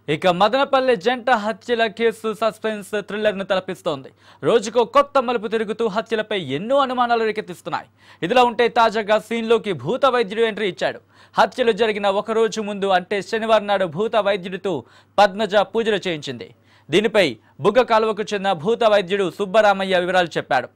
ఇక మదనపల్లె జంట హత్యల కేసు సస్పెన్స్ థ్రిల్లర్ ను తలపిస్తోంది రోజుకో కొత్త మలుపు తిరుగుతూ హత్యలపై ఎన్నో అనుమానాలు రేకెత్తిస్తున్నాయి ఇదిలా ఉంటే తాజాగా సీన్లోకి భూత వైద్యుడు ఎంట్రీ ఇచ్చాడు హత్యలు జరిగిన ఒక రోజు ముందు అంటే శనివారం నాడు భూత వైద్యుడితో పద్మజ పూజలు చేయించింది దీనిపై బుగ్గ కాలువకు చెందిన భూత వైద్యుడు సుబ్బరామయ్య వివరాలు చెప్పాడు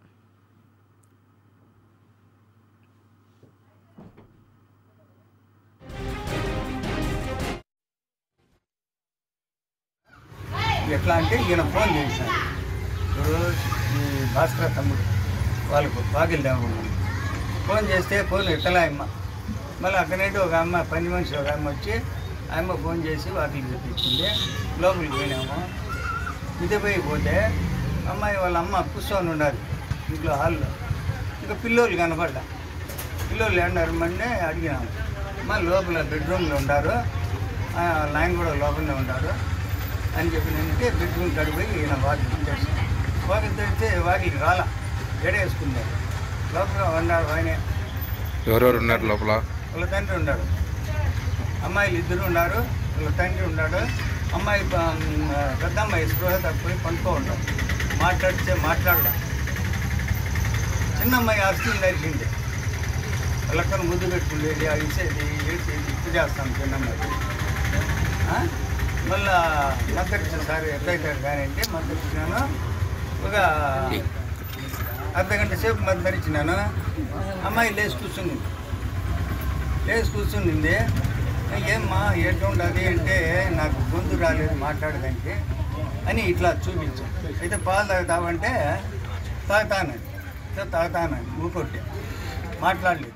ఎట్లా అంటే ఈయన ఫోన్ చేశాను ఇప్పుడు ఈ భాస్కర్ తమ్ముడు వాళ్ళకు వాకిల్దాము ఫోన్ చేస్తే ఫోన్ ఎత్తలా అమ్మ మళ్ళీ అక్కడైతే ఒక అమ్మ పని మనిషి ఒక అమ్మ వచ్చి ఆ అమ్మ ఫోన్ చేసి వాకిల్ తెప్పించింది లోపలికి పోయినాము ఇదే పోయి పోతే అమ్మాయి వాళ్ళ అమ్మ కూర్చొని ఉండాలి ఇంట్లో హాల్లో ఇంకా పిల్లోళ్ళు కనపడ్డా పిల్లోళ్ళు ఏమన్నారు మళ్ళీ అడిగినాము అమ్మ లోపల బెడ్రూమ్లో ఉండారు ఆ, ఆయన కూడా లోపలనే ఉంటారు అని చెప్పినంటే బెడ్రూమ్ కడిపోయి ఈయన వాకింగ్ చేసి వాకింగ్ తెస్తే వాకింగ్ రాలా ఎడేసుకున్నారు లోపల ఉన్నాడు ఆయనే ఎవరెవరు ఉన్నారు లోపల వాళ్ళ తండ్రి ఉన్నాడు అమ్మాయిలు ఇద్దరు ఉన్నారు వాళ్ళ తండ్రి ఉన్నాడు అమ్మాయి ప- పెద్ద అమ్మాయి స్పృహ తప్పిపోయి పండుకో ఉంటాడు మాట్లాడితే మాట్లాడలా చిన్న అమ్మాయి అర్చులు నరికింది వాళ్ళక్కడ ముద్దు పెట్టుకునేది ఇచ్చేది వేసేది ఇప్పుడు చేస్తాం చిన్న అమ్మాయి ఆ? మళ్ళా మంత్రించిన సార్ ఎప్పుడైతాడు కానీ అంటే మంత్రించినాను ఒక అర్ధ గంట సేపు మంత్రించినాను అమ్మాయి లేచి కూర్చుంది లేచి కూర్చుంది ఏమ్మా ఎట్లుండదు అంటే నాకు గొంతు రాలేదు మాట్లాడడానికి అని ఇట్లా చూపించాను అయితే పాలు తాగుతావంటే తాగుతానండి సో తాగుతానండి ఊకొట్టే మాట్లాడలేదు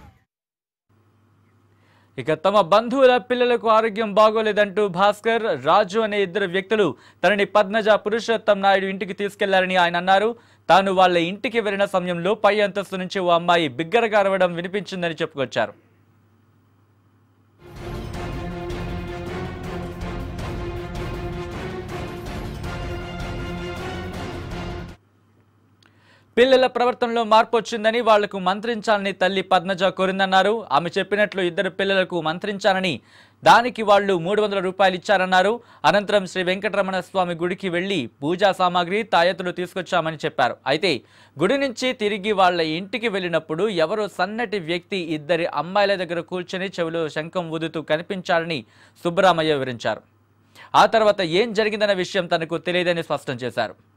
ఇక తమ బంధువుల పిల్లలకు ఆరోగ్యం బాగోలేదంటూ భాస్కర్ రాజు అనే ఇద్దరు వ్యక్తులు తనని పద్మజ పురుషోత్తం నాయుడు ఇంటికి తీసుకెళ్లారని ఆయన అన్నారు తాను వాళ్ళ ఇంటికి వెళ్లిన సమయంలో పై అంతస్తు నుంచి ఓ అమ్మాయి బిగ్గరగా అరవడం వినిపించిందని చెప్పుకొచ్చారు పిల్లల ప్రవర్తనలో మార్పు వచ్చిందని వాళ్లకు మంత్రించాలని తల్లి పద్మజ కోరిందన్నారు ఆమె చెప్పినట్లు ఇద్దరు పిల్లలకు మంత్రించానని దానికి వాళ్ళు మూడు వందల రూపాయలు ఇచ్చారన్నారు అనంతరం శ్రీ వెంకటరమణ స్వామి గుడికి వెళ్లి పూజా సామాగ్రి తాయెత్తులు తీసుకొచ్చామని చెప్పారు అయితే గుడి నుంచి తిరిగి వాళ్ళ ఇంటికి వెళ్ళినప్పుడు ఎవరో సన్నటి వ్యక్తి ఇద్దరి అమ్మాయిల దగ్గర కూర్చొని చెవిలో శంఖం ఊదుతూ కనిపించారని సుబ్బరామయ్య వివరించారు ఆ తర్వాత ఏం జరిగిందన్న విషయం తనకు తెలియదని స్పష్టం చేశారు